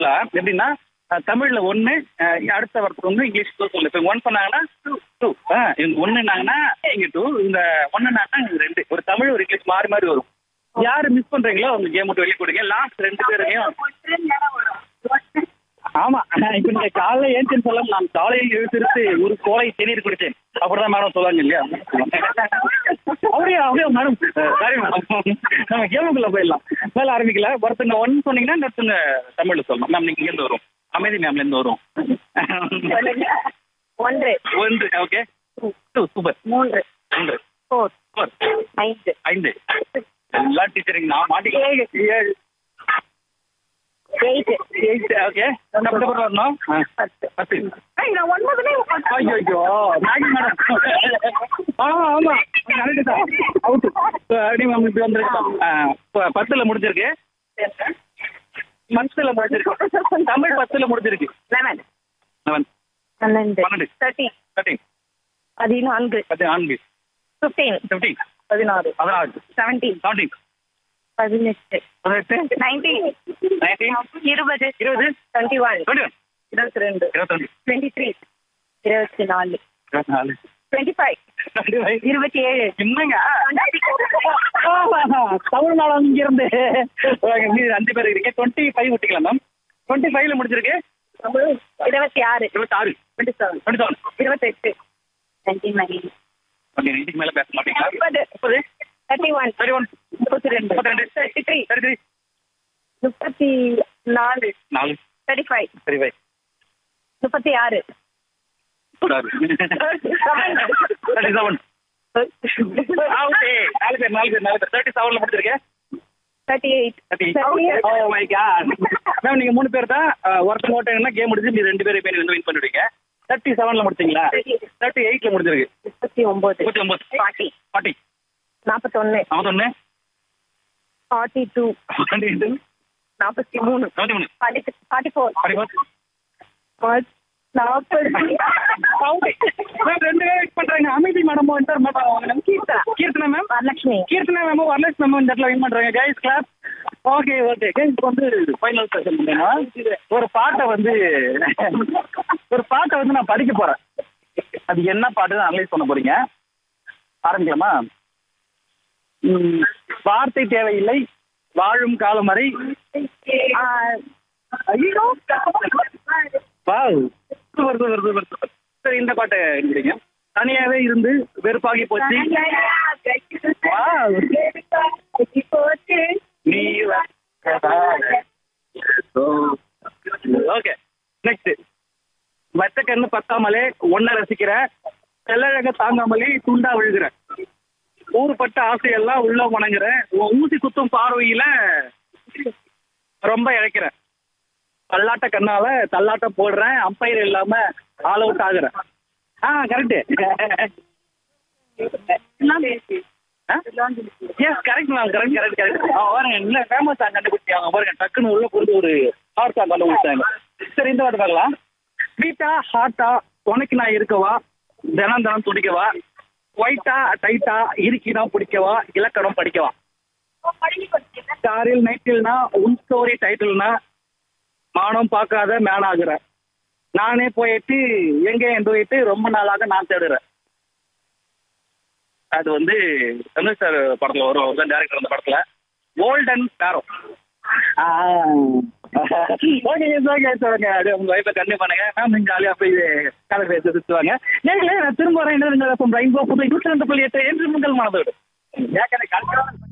எப்படின்னா அஹ், தமிழ்ல ஒன்னு அஹ், அடுத்த வார்த்தை வந்து இங்கிலீஷ் டூ சொல்லு இப்போ ஒன் பண்ணாங்கன்னா டூ டூ இவங்க ஒன்னுனாங்கன்னா இங்க டூ இந்த ஒன்னுனாங்கன்னா இங்க ரெண்டு ஒரு தமிழ் ஒரு இங்கிலீஷ் மாறி மாறி வரும் யாரு மிஸ் பண்றீங்களோ அவங்க கேம் விட்டு வெளியே கொடுங்க லாஸ்ட் ரெண்டு பேரையும் ஆமா இப்ப நீங்க காலைல ஏன்ச்சுன்னு சொல்ல நான் காலையில் எழுத்திருத்து ஒரு கோலை தேநீர் குடிச்சேன் அப்படிதான் மேடம் சொல்லுவாங்க இல்லையா அப்படியே அப்படியே மேடம் சாரி மேடம் நம்ம கேமுக்குள்ள போயிடலாம் மேல ஆரம்பிக்கல ஒருத்தங்க ஒன் சொன்னீங்கன்னா இன்னொருத்தங்க தமிழ்ல சொல்லணும் மேம் நீங்க இருந்து வரும் அமைதி மேம்ல இருந்து வரும் ஒன்று ஒன்று ஓகே டூ சூப்பர் மூன்று ஒன்று ஃபோர் ஃபோர் ஐந்து ஐந்து எல்லா டீச்சரிங் நான் மாட்டிக்க ஏழு. ஏழு எயிட் எயிட் ஓகே நம்ம கூட வரணும் ஆ, பத்து பத்து ஏய், நான் ஒன்பதுல ஐயோ ஐயோ நாகி மேடம் ஆமா ஆமா கரெக்ட் தான் அவுட் அப்படி மேம் இப்படி வந்திருக்கு பத்துல முடிஞ்சிருக்கு பத்துல முடிஞ்சிருக்கு தமிழ் பத்துல முடிஞ்சிருக்கு லெவன் லெவன் பன்னெண்டு பன்னெண்டு தேர்ட்டீன் தேர்ட்டீன் பதினான்கு பதினான்கு ஃபிஃப்டீன் ஃபிஃப்டீன் பதினாறு பதினாறு செவன்டீன் செவன்டீன் பதினெட்டு பதினெட்டு நைன்டீன் நைன்டீன் இருபது இருபது டுவெண்ட்டி ஒன் டுவெண்ட்டி ஒன் இருபத்தி ரெண்டு இருபத்தொன்று டுவெண்ட்டி த்ரீ இருபத்தி நாலு இருபத்தி நாலு டுவெண்ட்டி ஃபைவ் இருபத்தி ஏழு என்னங்க தமிழ்நாடு இங்கிருந்து மீதி அஞ்சு பேர் இருக்கீங்க டுவெண்ட்டி ஃபைவ் விட்டுக்கலாம் மேம் டுவெண்ட்டி ஃபைவ்ல முடிஞ்சிருக்கு இருபத்தி ஆறு இருபத்தி ஆறு டுவெண்ட்டி செவன் டுவெண்ட்டி செவன் இருபத்தெட்டு டுவெண்ட்டி நைன் ஓகே இதுக்கு மேல பேச மாட்டீங்களா முப்பது முப்பது தேர்ட்டி ஒன் தேர்ட்டி ஒன் முப்பத்தி ரெண்டு முப்பத்தி ரெண்டு தேர்ட்டி த்ரீ தேர்ட்டி த்ரீ முப்பத்தி நாலு நாலு தேர்ட்டி ஃபைவ் சரி பை முப்பத்தி ஆறு தேர்ட்டி செவன் ஓகே நாலு பேர் நாலு பேர் நாலு பேர் தேர்ட்டி செவன்ல முடிச்சிருக்கேன் thirty eight oh my God ma'am நீங்க மூணு பேர் தான் ஒருத்தங்க ஓட்டாங்கன்னா கேம் முடிஞ்சு நீ ரெண்டு பேரும் பேர் வந்து வின் பண்ணிடுவீங்க தேர்ட்டி செவன்ல முடிச்சீங்களா தேர்ட்டி எயிட்ல முடிஞ்சிருக்கு முப்பத்தி ஒன்பது முப்பத்தி ஒன்பது ஃபார்ட்டி ஃபார்ட்டி நாற்பத்தொன்னு நாற்பத்தொன்னு ஃபார்ட்டி டூ ஃபார்ட்டி எயிட் நாற்பத்தி மூணு நாற்பத்தி மூணு forty six forty four forty four நாற்பது மேம் ரெண்டு பேர் வெயிட் பண்றாங்க அமைதி மேடம் இன்டர் madam Keerthana Keerthana ma'am Varalakshmi Keerthana ma'am Varalakshmi ma'am இந்த இடத்துல வின் பண்றாங்க guys class okay okay guys இப்போ வந்து ஃபைனல் செஷன் பண்ணேன்னா ஒரு பாட்டை வந்து ஒரு பாட்டை வந்து நான் படிக்க போறேன் அது என்ன பாட்டுன்னு அனலைஸ் பண்ண போறீங்க ஆரம்பிக்கலாமா ம், வார்த்தை தேவையில்லை வாழும் காலம் வரை ஐயோ wow super super super super சரி இந்த பாட்டை எழுதுறீங்க தனியாவே இருந்து வெறுப்பாகி போச்சு வாவ் நீ ஓகே நெக்ஸ்ட் வச்சக்கண்ணு பத்தாமலே ஒன்ன ரசிக்கிற செல்லழக தாங்காமலே துண்டா விழுகிற ஊறுபட்ட ஆசையெல்லாம் உள்ள வணங்குற உன் ஊசி குத்தும் பார்வையில ரொம்ப இழைக்கிற தள்ளாட்ட கண்ணால தள்ளாட்டம் போடுறேன் அம்பையர் இல்லாம ஆல் அவுட் ஆகுறேன் ஆ correct yes correct ma'am correct correct correct பாருங்க இல்ல ஃபேமஸ் சாங் கண்டுபிடிச்சி அவங்க பாருங்க டக்குன்னு உள்ள புரிஞ்சு ஒரு ஹாட் சாங் கண்டுபிடிச்சாங்க சரி இந்த வாட்டி பார்க்கலாம் ஸ்வீட்டா ஹாட்டா உனக்கு நான் இருக்கவா தினம் தினம் துடிக்கவா ஒயிட்டா டைட்டா இருக்கினா பிடிக்கவா இலக்கணம் படிக்கவா ஸ்டாரில் நைட்டில்னா உன் ஸ்டோரி டைட்டில்னா மானம் பார்க்காத மேன் ஆகுற நானே போயிட்டு எங்க போயிட்டு ரொம்ப நாளாக நான் தேடுறேன் அது வந்து தமிழ் சார் படத்துல வரும் அவர் தான் டேரக்டர் அந்த படத்துல கோல்டன் பேரோ ஓகே ஓகே சொல்லுங்க அப்படியே உங்க வைஃபை கண்டினியூ பண்ணுங்க மேம் ஜாலியாக போய் கதை பேச சுற்றுவாங்க ஏங்களே நான் திரும்ப வரேன் என்ன ரெயின்போ புது இருபத்தி ரெண்டு புள்ளி எட்டு என்று உங்கள் மனதோடு ஏற்கனவே கண்டிப்பாக